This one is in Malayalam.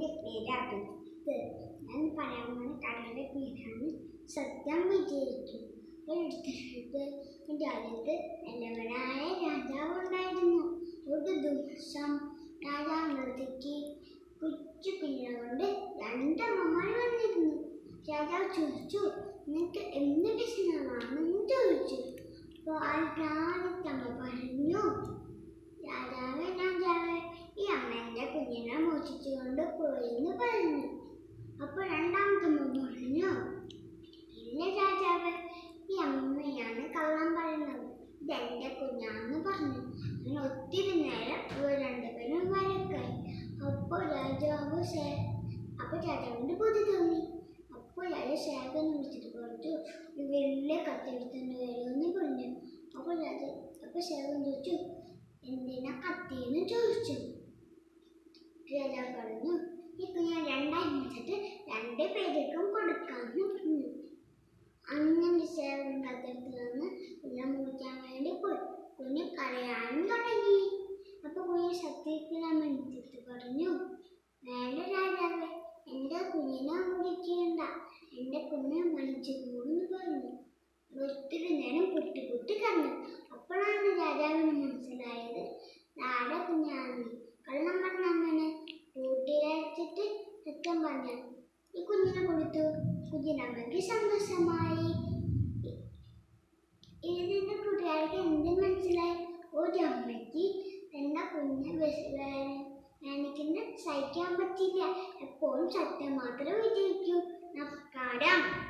പേരകത്ത് ഞാൻ പറയാൻ പോകുന്ന കടയുടെ പേരാണ് സത്യം വിജയിക്കും ഒരിടത്ത് രാജ്യത്ത് നല്ലവനായ രാജാവ് ഉണ്ടായിരുന്നു ഒരു ദിവസം രാജാവിനടുത്തേക്ക് കൊച്ചു കുഞ്ഞിനെ കൊണ്ട് രണ്ട് അമ്മമാർ വന്നിരുന്നു രാജാവ് ചോദിച്ചു നിനക്ക് എന്ത് പ്രശ്നമാണെന്ന് ചോദിച്ചു അപ്പോൾ ആ രാജത്തമ്മ പറഞ്ഞു രാജാവേ രാജാവേ ഈ അമ്മ എൻ്റെ കുഞ്ഞിനെ മോഷിച്ചുകൊണ്ട് പോയെന്ന് പറഞ്ഞു അപ്പോൾ രണ്ടാമത്തെ അമ്മ പറഞ്ഞു ഇല്ല രാജാവേ ഈ അമ്മയാണ് കള്ളം പറയുന്നത് ഇതെൻ്റെ കുഞ്ഞാന്ന് പറഞ്ഞു അങ്ങനെ ഒത്തിരി നേരം ഇവർ രണ്ടുപേരും വഴക്കായി അപ്പോൾ രാജാവ് സേ അപ്പോൾ രാജാവിൻ്റെ ബുദ്ധി തോന്നി അപ്പോൾ രാജ സേവനെ വിളിച്ചിട്ട് പറഞ്ഞു ഒരു വലിയ കത്തെടുത്തുകൊണ്ട് വരുമെന്ന് പറഞ്ഞു അപ്പോൾ രാജ അപ്പോൾ സേവൻ ചോദിച്ചു എന്തിനാ കത്തിയെന്ന് ചോദിച്ചു രാജാവ് പറഞ്ഞു ഈ കുഞ്ഞിനെ രണ്ടായി മുറിച്ചിട്ട് രണ്ട് പേർക്കും കൊടുക്കാമെന്ന് പറഞ്ഞു അങ്ങനെ സേവൻ കത്തെടുത്ത് വന്ന് കുഞ്ഞിനെ മുറിക്കാൻ വേണ്ടി പോയി കുഞ്ഞ് കരയാനും തുടങ്ങി അപ്പൊ കുഞ്ഞ് സത്യത്തിനെ മണിച്ചിട്ട് പറഞ്ഞു വേണ്ട രാജാവേ എൻ്റെ കുഞ്ഞിനെ മുറിക്കണ്ട എൻ്റെ കുഞ്ഞിനെ മണിച്ചു പോകുന്നു പറഞ്ഞു ഒത്തിരി നേരം പൊട്ടി പൊട്ടി കറങ്ങി അപ്പോഴാണ് രാജാവിന് മനസ്സിലായത് നാടെ കുഞ്ഞാണ് കള്ളം പറഞ്ഞ അങ്ങനെ കൂട്ടിലയച്ചിട്ട് സത്യം പറഞ്ഞു ഈ കുഞ്ഞിനെ കൊടുത്തു കുഞ്ഞിനമ്മയ്ക്ക് സന്തോഷമായി ഇ- ഇതിന്റെ കൂട്ടുകാർക്ക് എന്ത് മനസ്സിലായി ഒരു അമ്മയ്ക്ക് തന്റെ കുഞ്ഞെ വേദനിക്കുന്ന സഹിക്കാൻ പറ്റില്ല എപ്പോഴും സത്യം മാത്രം വിജയിക്കൂ നമസ്കാരം